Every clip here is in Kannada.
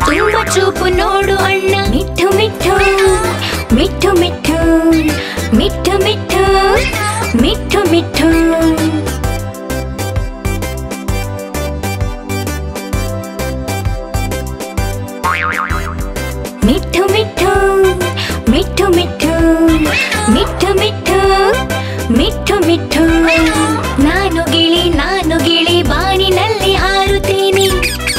ತುಂಬ ಚೂಪು ನೋಡು ಅಣ್ಣ ಮಿಠು ಮಿಠು ಮಿಠು ಮಿಠು ಮಿಠು ಮಿಠು ಮಿಠು ಮಿಠು ಮಿಠು ಮಿಠು ಮಿಠು ಮಿಠು ಮಿಠು ಮಿಠು ಮಿಠು ಮಿಠು ನಾನು ಗಿಳಿ ನಾನು ಗಿಳಿ ಬಾನಿನಲ್ಲಿ ಹಾರುತ್ತೀನಿ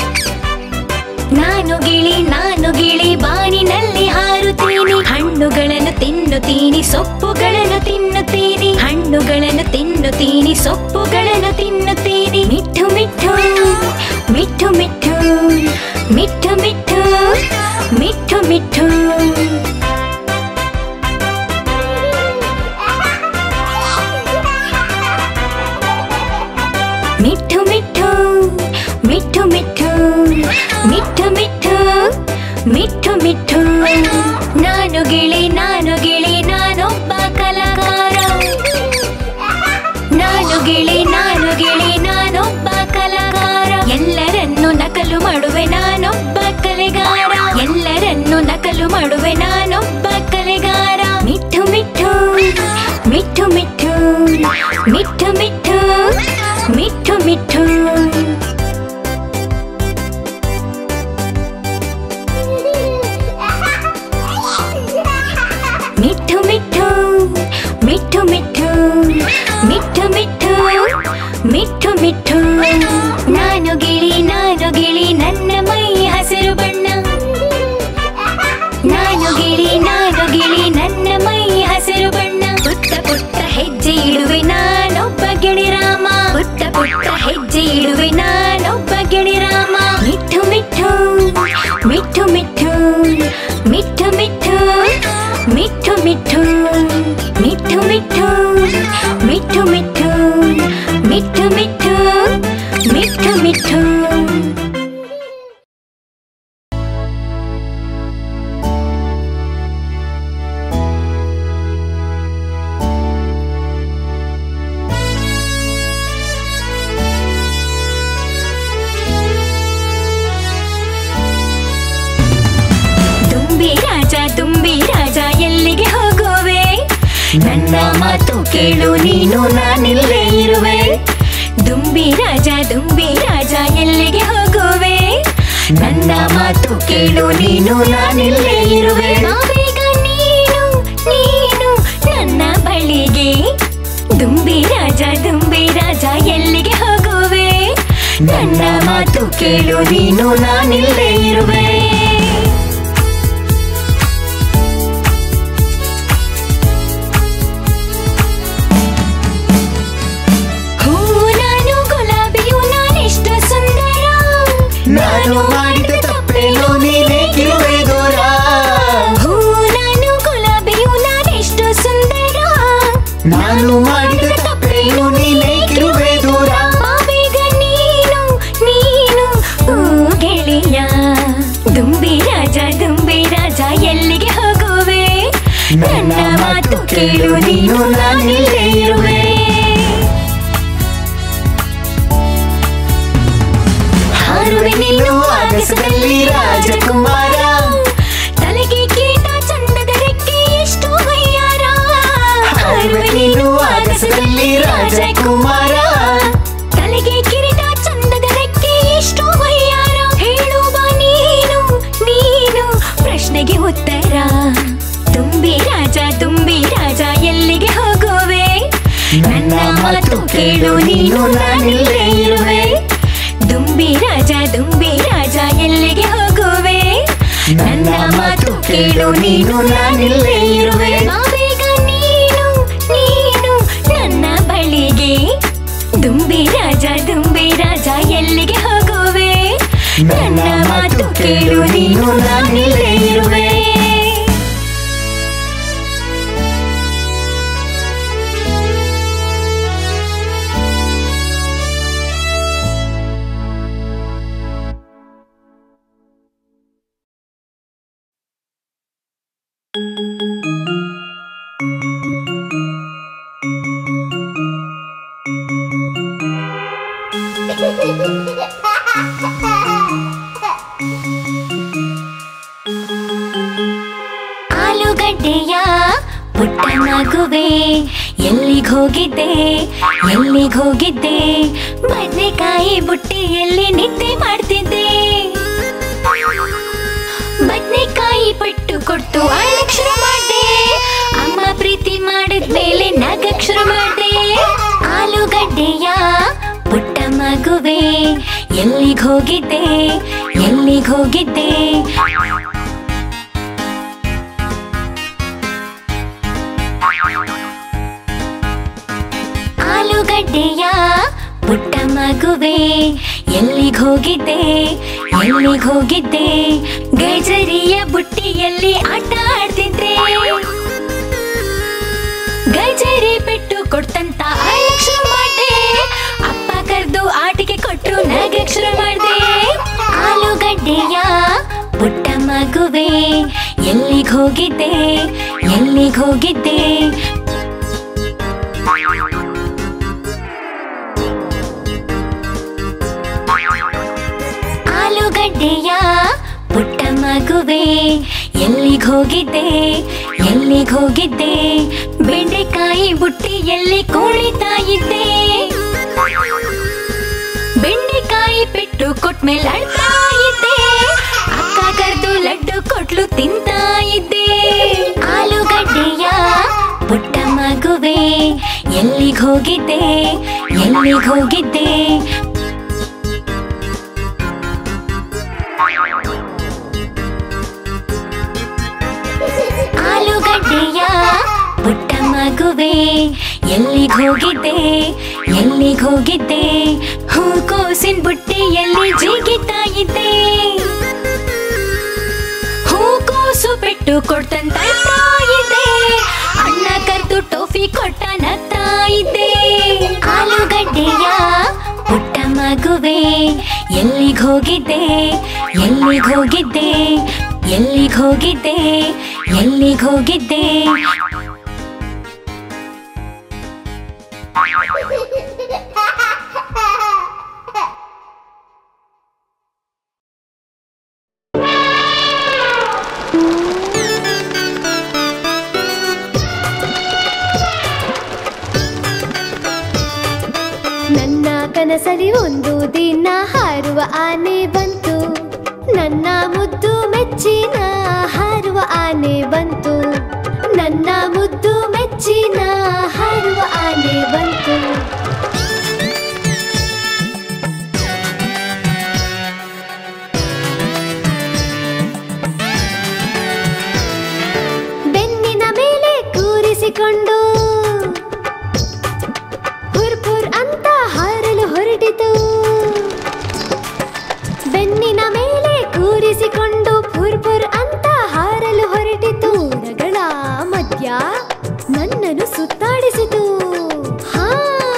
ನಾನು ಗಿಳಿ ನಾನು ಗಿಳಿ ಬಾನಿನಲ್ಲಿ ಹಾರುತ್ತೀನಿ ಹಣ್ಣುಗಳನ್ನು ತಿನ್ನುತ್ತೀನಿ ಸೊಪ್ಪುಗಳನ್ನು ತಿನ್ನುತ್ತೀನಿ ಹಣ್ಣುಗಳನ್ನು ತಿನ್ನುತ್ತೀನಿ ಸೊಪ್ಪುಗಳನ್ನು ತಿನ್ನುತ್ತೀನಿ ಮಿಠು ಮಿಠು ಮಿಠು ಮಿಠು ಮಿಠು ಮಿಠು ಮಿಠು ಮಿಠು ಮಿಠು ಮಿಠು ಮಿಠು ಮಿಠು ಮಿಠು ಮಿಠು ಮಿಠು ಮಿಠು ನಾನು ಗಿಳಿ ನಾನು ಗಿಳಿ ನಾನೊಬ್ಬ ಕಲಾಕಾರ ನಾನು ಗಿಳಿ ನಾನು ಗಿಳಿ ನಾನೊಬ್ಬ ಕಲಾಕಾರ ಎಲ್ಲರನ್ನು ನಕಲು ಮಾಡುವೆ ನಾನೊಬ್ಬ ಕಲೆಗಾರ ಎಲ್ಲರನ್ನು ನಕಲು ಮಾಡುವೆ ನಾನೊಬ್ಬ ಕಲೆಗಾರ ಮಿಠು ಮಿಠು ಮಿಠು ಮಿಠು ಮಿಠು ಮಿಠು ಮಿಠು ಮಿಠು ಮಿಠು ಮಿಠು ಮಿಠು ಮಿಠು ಮಿಠು ಮಿಠು ಮಿಠು ಮಿಠು ನಾನು ಗಿಳಿ ನಾನು ಗಿಳಿ ನನ್ನ ಮೈ ಹಸಿರು ಬಣ್ಣ ನಾನು ಗಿಳಿ ನಾನು ಗಿಳಿ ನನ್ನ ಮೈ ಹಸಿರು ಬಣ್ಣ ಪುಟ್ಟ ಪುಟ್ಟ ಹೆಜ್ಜೆ ಇಡುವೆ ನಾನೊಬ್ಬ ಗಿಳಿರಾಮ ಪುಟ್ಟ ಪುಟ್ಟ ಹೆಜ್ಜೆ ಇಡುವೆ ನಾನೊಬ್ಬ ಗಿಳಿರಾಮ ಮಿಠು ಮಿಠು ಮಿಠು ಮಿಠು ಮಿಠು ಮಿಠು ಮಿಠು ಮಿಠು ಮಿಠು ಮಿಠು ಮಿಠು ಮಿಠು ಮಿಠು ಮಿಠು ಮಿಠು ಮಿಠು ದುಂಬಿ ರಾಜ ದುಂಬಿ ರಾಜ ಎಲ್ಲಿಗೆ ಹೋಗುವೆ ನನ್ನ ಮಾತು ಕೇಳು ನೀನು ನಾನಿಲ್ಲೇ ಇರುವೆ ದುಂಬಿ ರಾಜ ದುಂಬಿ ರಾಜ ಎಲ್ಲಿಗೆ ಹೋಗುವೆ ನನ್ನ ಮಾತು ಕೇಳು ನೀನು ನಾನಿಲ್ಲೇ ಇರುವೆ ಬೇಗ ನೀನು ನೀನು ನನ್ನ ಬಳಿಗೆ ದುಂಬಿ ರಾಜ ದುಂಬಿ ರಾಜ ಎಲ್ಲಿಗೆ ಹೋಗುವೆ ನನ್ನ ಮಾತು ಕೇಳು ನೀನು ನಾನಿಲ್ಲೇ ಇರುವೆ ಹೂ ನಾನು ಗುಲಾಬಿಯು ನಾನೆಷ್ಟು ಸುಂದರ ನಾನು ಮಾಡಿದ ತಪ್ಪೇನು ನೀನೇಕಿರುವೆ ದೂರ ಹೂ ನಾನು ಗುಲಾಬಿಯು ನಾನೆಷ್ಟು ಸುಂದರ ನಾನು ಮಾಡಿದ ತಪ್ಪೇನು ನೀನೇಕಿರುವೆ ದೂರ ಬೇಗ ನೀನು ನೀನು ಓ ಗೆಳೆಯ ದುಂಬಿ ರಾಜ ದುಂಬಿ ರಾಜ ಎಲ್ಲಿಗೆ ಹೋಗುವೆ ನನ್ನ ಮಾತು ಕೇಳು ನೀನು ನಾನಿಲ್ಲೇ ಇರುವೆ ಹಾರುವೆ ನೀನು ಆಗಸದಲ್ಲಿ ರಾಜಕುಮಾರ ತಲೆಗೆ ಕೀಟ ಚಂದದ ರೆಕ್ಕೆ ಎಷ್ಟು ವಯ್ಯಾರ ಹಾರುವೆ ನೀನು ಆಗಸದಲ್ಲಿ ರಾಜಕುಮಾರ ತಲೆಗೆ ಕಿರೀಟ ಚಂದದ ರೆಕ್ಕೆ ಎಷ್ಟು ವಯ್ಯಾರ ಹೇಳುವ ನೀನು ನೀನು ಪ್ರಶ್ನೆಗೆ ಉತ್ತರ ತುಂಬಿ ರಾಜ ತುಂಬಿ ರಾಜ ಎಲ್ಲಿಗೆ ಹೋಗುವೆ ನನ್ನ ಮಾತು ಕೇಳು ನೀನು ನಾನಿಲ್ಲೇ ಇರುವೆ ದುಂಬಿ ರಾಜ ದುಂಬಿ ರಾಜ ಎಲ್ಲಿಗೆ ಹೋಗುವೆ ನನ್ನ ಮಾತು ಕೇಳು ನೀನು ನಾನಿಲ್ಲೇ ಇರುವೆ ಬೇಗ ನೀನು ನೀನು ನನ್ನ ಬಳಿಗೆ ದುಂಬಿ ರಾಜ ದುಂಬಿ ರಾಜ ಎಲ್ಲಿಗೆ ಹೋಗುವೆ ನನ್ನ ಮಾತು ಕೇಳು ನೀನು ನಾನಿಲ್ಲೇ ಇರುವೆ ಪುಟ್ಟ ಮಗುವೆ ಎಲ್ಲಿಗ್ ಹೋಗಿದ್ದೆ ಎಲ್ಲಿಗ್ ಹೋಗಿದ್ದೆ ಬದ್ನೆಕಾಯಿ ಬುಟ್ಟಿಯಲ್ಲಿ ನಿದ್ದೆ ಮಾಡ್ತಿದ್ದೆ ಬದ್ನೆಕಾಯಿ ಪಟ್ಟು ಕೊಟ್ಟು ಅಳಕ್ ಶುರು ಮಾಡ್ದೆ ಅಮ್ಮ ಪ್ರೀತಿ ಮಾಡಿದ್ಮೇಲೆ ನಗಕ್ ಶುರು ಮಾಡ್ದೆ ಆಲೂಗಡ್ಡೆಯ ಪುಟ್ಟ ಮಗುವೆ ಎಲ್ಲಿಗ್ ಹೋಗಿದ್ದೆ ಎಲ್ಲಿಗ್ ಹೋಗಿದ್ದೆ ಆಲೂಗಡ್ಡೆಯ ಪುಟ್ಟ ಮಗುವೆ ಎಲ್ಲಿಗ್ ಹೋಗಿದ್ದೆ ಎಲ್ಲಿಗ್ ಹೋಗಿದ್ದೆ ಗಜರಿಯ ಬುಟ್ಟಿಯಲ್ಲಿ ಆಟ ಆಡ್ತಿದ್ದೆ ಗಜರಿ ಪೆಟ್ಟು ಕೊಡ್ತಂತ ಅಳಕ್ ಶುರು ಮಾಡ್ದೆ ಅಪ್ಪ ಕರ್ದು ಆಟಿಕೆ ಕೊಟ್ರು ನಗಕ್ ಶುರು ಮಾಡ್ದೆ ಆಲೂಗಡ್ಡೆಯ ಪುಟ್ಟ ಮಗುವೆ ಎಲ್ಲಿಗ್ ಹೋಗಿದ್ದೆ ಎಲ್ಲಿಗ್ ಹೋಗಿದ್ದೆ ಆಲೂಗಡ್ಡೆಯ ಪುಟ್ಟ ಮಗುವೆ ಎಲ್ಲಿಗ್ ಹೋಗಿದ್ದೆ ಎಲ್ಲಿಗ್ ಹೋಗಿದ್ದೆ ಬೆಂಡೆಕಾಯಿ ಬುಟ್ಟಿಯಲ್ಲಿ ಕುಳಿತಾ ಇದ್ದೆ ಬೆಂಡೆಕಾಯಿ ಪೆಟ್ಟು ಕೊಟ್ಮೇಲೆ ಅಳ್ತಾ ಇದ್ದೆ ಅಕ್ಕ ಕರ್ದು ಲಡ್ಡು ಕೊಟ್ಲು ತಿಂತಾ ಇದ್ದೆ ಆಲೂಗಡ್ಡೆಯ ಪುಟ್ಟ ಮಗುವೆ ಎಲ್ಲಿಗ್ ಹೋಗಿದ್ದೆ ಎಲ್ಲಿಗ್ ಹೋಗಿದ್ದೆ ಆಲೂಗಡ್ಡೆಯ ಪುಟ್ಟ ಮಗುವೆ ಎಲ್ಲಿಗ್ ಹೋಗಿದ್ದೆ ಎಲ್ಲಿಗ್ ಹೋಗಿದ್ದೆ ಹೂಕೋಸಿನ ಬುಟ್ಟಿಯಲ್ಲಿ ಜಿಗಿತಾ ಇದ್ದೆ ಹೂಕೋಸು ಪೆಟ್ಟು ಕೊಡ್ತಂತ ಅಳ್ತಾ ಇದ್ದೆ ಅಣ್ಣ ಕರ್ದು ಟೋಫಿ ಕೊಟ್ಟ ನಗ್ತಾ ಇದ್ದೆ ಆಲೂಗಡ್ಡೆಯ ಪುಟ್ಟ ಮಗುವೆ ಎಲ್ಲಿಗ್ ಹೋಗಿದ್ದೆ ಎಲ್ಲಿಗ್ ಹೋಗಿದ್ದೆ ಎಲ್ಲಿಗ್ ಹೋಗಿದ್ದೆ ಎಲ್ಲಿಗ್ ಹೋಗಿದ್ದೆ ನನ್ನ ಕನಸಲಿ ಒಂದು ದಿನ ಹಾರುವ ಆನೆ ಬಂತು ನನ್ನ ಮುದ್ದು ಮೆಚ್ಚಿನ ಹಾರುವ ಆನೆ ಬಂತು ನನ್ನ ಮುದ್ದು ಮೆಚ್ಚಿನ ಹಾರುವ ಆನೆ ಬಂತು ಬೆನ್ನಿನ ಮೇಲೆ ಕೂರಿಸಿಕೊಂಡು ಪುರ್ ಪುರ್ ಅಂತ ಹಾರಲು ಹೊರಟಿತು ಬೆನ್ನಿನ ಮೇಲೆ ಕೂರಿಸಿಕೊಂಡು ಪುರ್ ಪುರ್ ಅಂತ ಹಾರಲು ಹೊರಟಿತು ಮೋಡಗಳ ಮಧ್ಯ ನನ್ನನ್ನು ಸುತ್ತಾಡಿಸಿತು ಹಾ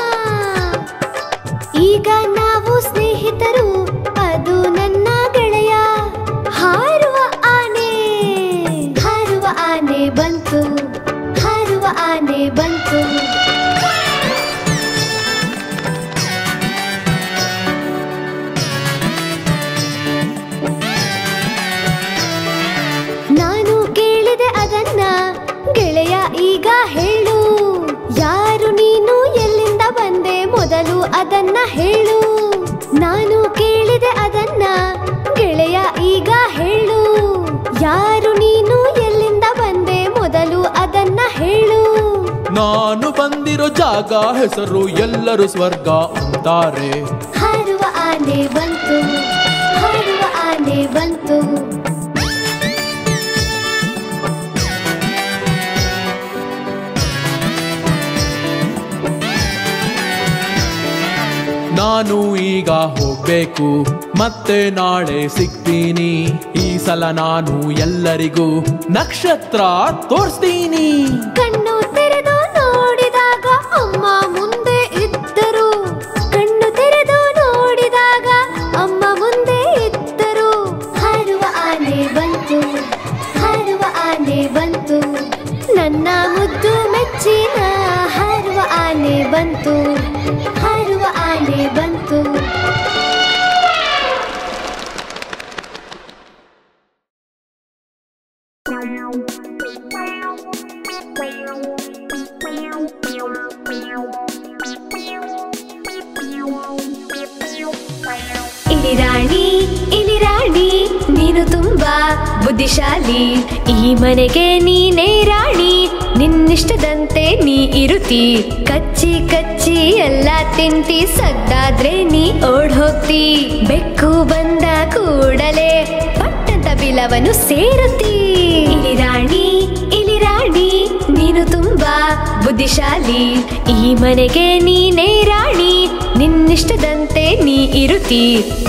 ಈಗ ನಾವು ಸ್ನೇಹಿತರು ಅದು ನನ್ನ ಗೆಳೆಯ ಹಾರುವ ಆನೆ ಹಾರುವ ಆನೆ ಬಂತು ಹಾರುವ ಆನೆ ಬಂತು ನಾನು ಕೇಳಿದೆ ಅದನ್ನ ಗೆಳೆಯ ಈಗ ಹೇಳು ಯಾರು ನೀನು ಎಲ್ಲಿಂದ ಬಂದೆ ಮೊದಲು ಅದನ್ನ ಹೇಳು ನಾನು ಕೇಳಿದೆ ಅದನ್ನ ಗೆಳೆಯ ಈಗ ಹೇಳು ಯಾರು ನೀನು ಎಲ್ಲಿಂದ ಬಂದೆ ಮೊದಲು ಅದನ್ನ ಹೇಳು ನಾನು ಬಂದಿರೋ ಜಾಗ ಹೆಸರು ಎಲ್ಲರೂ ಸ್ವರ್ಗ ಅಂತಾರೆ ಹಾರುವ ಆನೆ ಬಂತು ಹಾರುವ ಆನೆ ಬಂತು ನಾನು ಈಗ ಹೋಗ್ಬೇಕು ಮತ್ತೆ ನಾಳೆ ಸಿಗ್ತೀನಿ ಈ ಸಲ ನಾನು ಎಲ್ಲರಿಗೂ ನಕ್ಷತ್ರ ತೋರಿಸ್ತೀನಿ ಕಣ್ಣು ತೆರೆದು ನೋಡಿದಾಗ ಅಮ್ಮ ಮುಂದೆ ಇದ್ದರು ಕಣ್ಣು ತೆರೆದು ನೋಡಿದಾಗ ಅಮ್ಮ ಮುಂದೆ ಇದ್ದರು ಹಾರುವ ಆನೆ ಬಂತು ಹಾರುವ ಆನೆ ಬಂತು ನನ್ನ ಮುದ್ದು ಮೆಚ್ಚಿನ ಹಾರುವ ಆನೆ ಬಂತು ಹಾರುವ ಆನೆ ಬಂತು ಬುದ್ಧಿಶಾಲಿ ಈ ಮನೆಗೆ ನೀನೇ ರಾಣಿ ನಿನ್ನಿಷ್ಟದಂತೆ ನೀ ಇರುತ್ತಿ ಕಚ್ಚಿ ಕಚ್ಚಿ ಎಲ್ಲ ತಿಂತಿ ಸದ್ದಾದ್ರೆ ನೀ ಓಡ್ ಹೋಗ್ತಿ ಬೆಕ್ಕು ಬಂದ ಕೂಡಲೇ ಪಟ್ಟಂತ ಬಿಲವನ್ನು ಸೇರುತ್ತಿ ಇಲಿ ರಾಣಿ ಇಲಿ ರಾಣಿ ನೀನು ತುಂಬಾ ಬುದ್ಧಿಶಾಲಿ ಈ ಮನೆಗೆ ನೀನೇ ರಾಣಿ ನಿನ್ನಿಷ್ಟದಂತೆ ನೀ ಇರುತ್ತಿ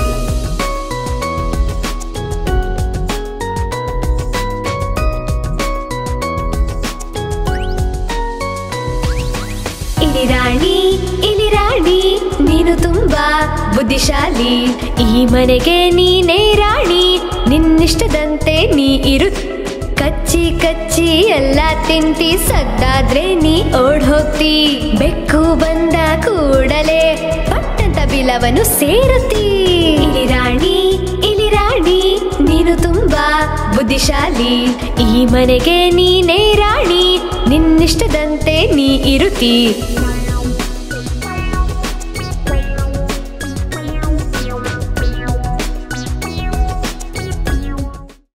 ಇಲಿ ರಾಣಿ ಇಲಿ ರಾಣಿ ನೀನು ತುಂಬಾ ಬುದ್ಧಿಶಾಲಿ ಈ ಮನೆಗೆ ನೀನೇ ರಾಣಿ ನಿನ್ನಿಷ್ಟದಂತೆ ನೀ ಇರು ಕಚ್ಚಿ ಕಚ್ಚಿ ಎಲ್ಲ ತಿಂತಿ ಸದ್ದಾದ್ರೆ ನೀ ಓಡ್ ಹೋಗ್ತಿ ಬೆಕ್ಕು ಬಂದ ಕೂಡಲೇ ಪಟ್ಟಂತ ಬಿಲವನ್ನು ಸೇರುತ್ತಿ ಇಲಿ ರಾಣಿ ಇಲಿ ರಾಣಿ ನೀನು ತುಂಬಾ ಬುದ್ಧಿಶಾಲಿ ಈ ಮನೆಗೆ ನೀನೇ ರಾಣಿ ನಿನ್ನಿಷ್ಟದಂತೆ ನೀ ಇರುತ್ತಿ